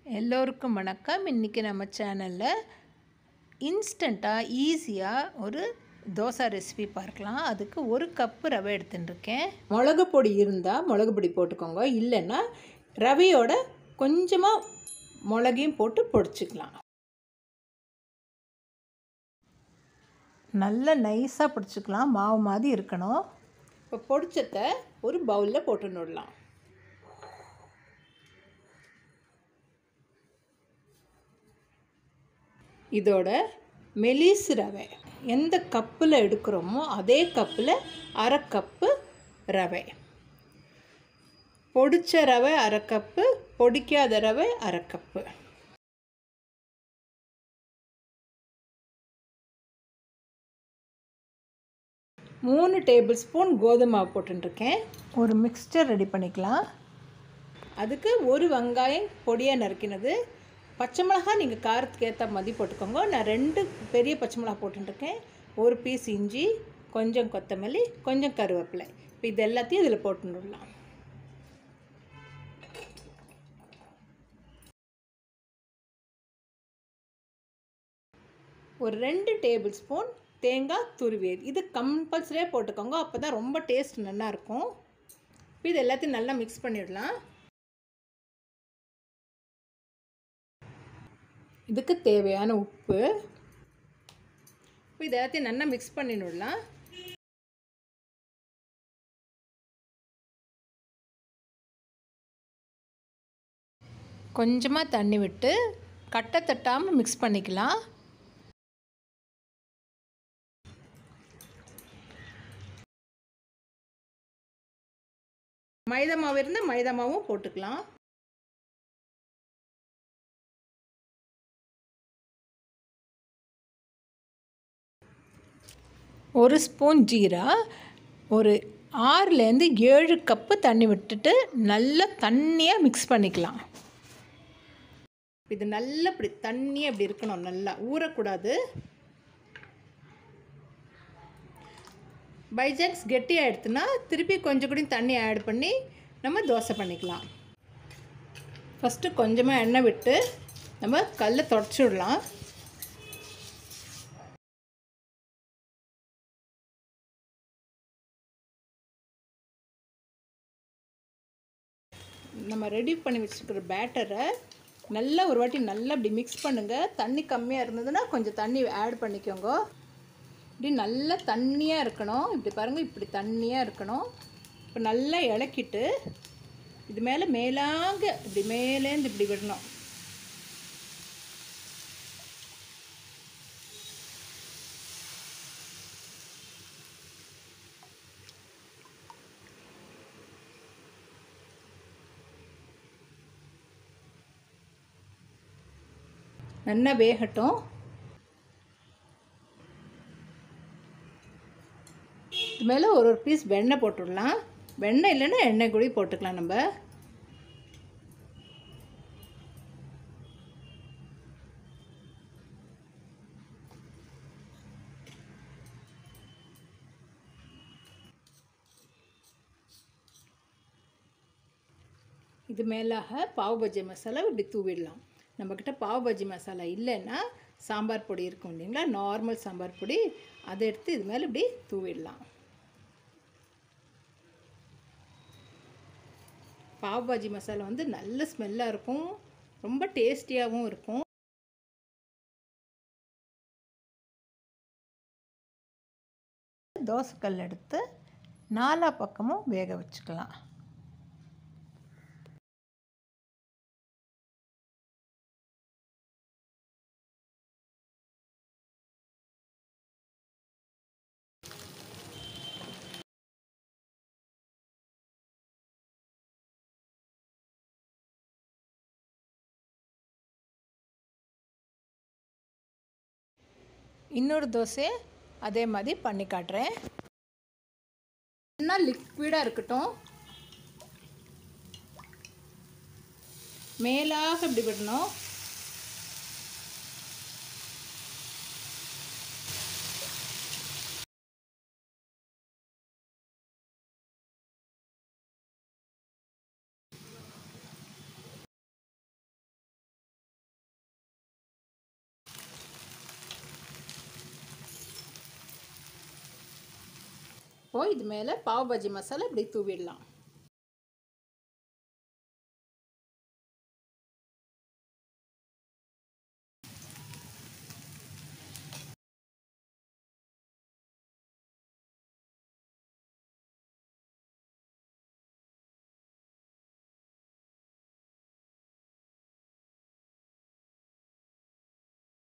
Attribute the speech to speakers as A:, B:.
A: எல்லோருக்கும் வணக்கம் இன்றைக்கி நம்ம சேனலில் இன்ஸ்டண்ட்டாக ஈஸியாக ஒரு தோசை ரெசிபி பார்க்கலாம் அதுக்கு ஒரு கப்பு ரவை எடுத்துட்டுருக்கேன் மிளகு பொடி இருந்தால் மிளகு பொடி போட்டுக்கோங்க இல்லைன்னா ரவையோட கொஞ்சமாக மிளகையும் போட்டு பொடிச்சிக்கலாம் நல்ல நைஸாக பிடிச்சிக்கலாம் மாவு மாதிரி இருக்கணும் இப்போ பொடிச்சத்தை ஒரு பவுலில் போட்டு விடலாம் இதோட மெலிஸ் ரவை எந்த கப்பில் எடுக்கிறோமோ அதே கப்பில் அரை கப்பு ரவை பொடிச்ச ரவை அரை கப்பு பொடிக்காத ரவை அரை கப்பு மூணு டேபிள் ஸ்பூன் கோதுமை மாவு போட்டுருக்கேன் ஒரு மிக்ஸ்டர் ரெடி பண்ணிக்கலாம் அதுக்கு ஒரு வெங்காயம் பொடியாக நறுக்கினது பச்சை மிளகா நீங்கள் காரத்துக்கு ஏற்ற மாதிரி போட்டுக்கோங்க நான் ரெண்டு பெரிய பச்சை மிளகா போட்டுருக்கேன் ஒரு பீஸ் இஞ்சி கொஞ்சம் கொத்தமல்லி கொஞ்சம் கருவேப்பிலை இப்போ இது எல்லாத்தையும் இதில் போட்டுடலாம் ஒரு ரெண்டு டேபிள் ஸ்பூன் தேங்காய் துருவியது இது கம்பல்சரியாக போட்டுக்கோங்க அப்போ தான் ரொம்ப டேஸ்ட் நல்லாயிருக்கும் இப்போ இது எல்லாத்தையும் நல்லா மிக்ஸ் பண்ணிடலாம் இதுக்கு தேவையான உப்பு இப்போ இது எல்லாத்தையும் நல்லா மிக்ஸ் பண்ணிடலாம் கொஞ்சமாக தண்ணி விட்டு கட்டை தட்டாமல் மிக்ஸ் பண்ணிக்கலாம் மைதா மாவு இருந்தால் மைதா மாவும் போட்டுக்கலாம் ஒரு ஸ்பூன் ஜீரா ஒரு ஆறுலேருந்து ஏழு கப்பு தண்ணி விட்டுட்டு நல்லா தண்ணியாக மிக்ஸ் பண்ணிக்கலாம் இது நல்லா இப்படி தண்ணியாக இப்படி இருக்கணும் நல்லா ஊறக்கூடாது பைஜாக்ஸ் கெட்டியாக எடுத்துனா திருப்பி கொஞ்சம் கூட தண்ணி ஆட் பண்ணி நம்ம தோசை பண்ணிக்கலாம் ஃபஸ்ட்டு கொஞ்சமாக எண்ணெய் விட்டு நம்ம கல்லை தொடச்சி விடலாம் நம்ம ரெடி பண்ணி வச்சுருக்கிற பேட்டரை நல்லா ஒரு வாட்டி நல்லா இப்படி மிக்ஸ் பண்ணுங்கள் தண்ணி கம்மியாக இருந்ததுன்னா கொஞ்சம் தண்ணி ஆட் பண்ணிக்கோங்க இப்படி நல்லா தண்ணியாக இருக்கணும் இப்படி பாருங்கள் இப்படி தண்ணியாக இருக்கணும் இப்போ நல்லா இலக்கிட்டு இது மேலே மேலாங்க இப்படி மேலேருந்து இப்படி விடணும் நல்லா வேகட்டும் இது மேலே ஒரு ஒரு பீஸ் வெண்ணெய் போட்டுடலாம் வெண்ணெய் இல்லைன்னா எண்ணெய் கூட போட்டுக்கலாம் நம்ம இது மேலாக பாவ் பஜ்ஜி மசாலா இப்படி தூவிடலாம் நம்மக்கிட்ட பாவ் பஜ்ஜி மசாலா இல்லைன்னா சாம்பார் பொடி இருக்கும் இல்லைங்களா நார்மல் சாம்பார் பொடி அதை எடுத்து இது மேலே இப்படி தூவிடலாம் பாவ் பாஜி மசாலா வந்து நல்ல ஸ்மெல்லாக இருக்கும் ரொம்ப டேஸ்டியாகவும் இருக்கும் தோசைக்கல் எடுத்து நாலா பக்கமும் வேக வச்சுக்கலாம் இன்னொரு தோசை அதே மாதிரி பண்ணி காட்டுறேன் என்ன லிக்விடாக இருக்கட்டும் மேலாக இப்படி விடணும் இப்போது இது மேலே பாவ் பாஜி மசாலா இப்படி தூவிடலாம்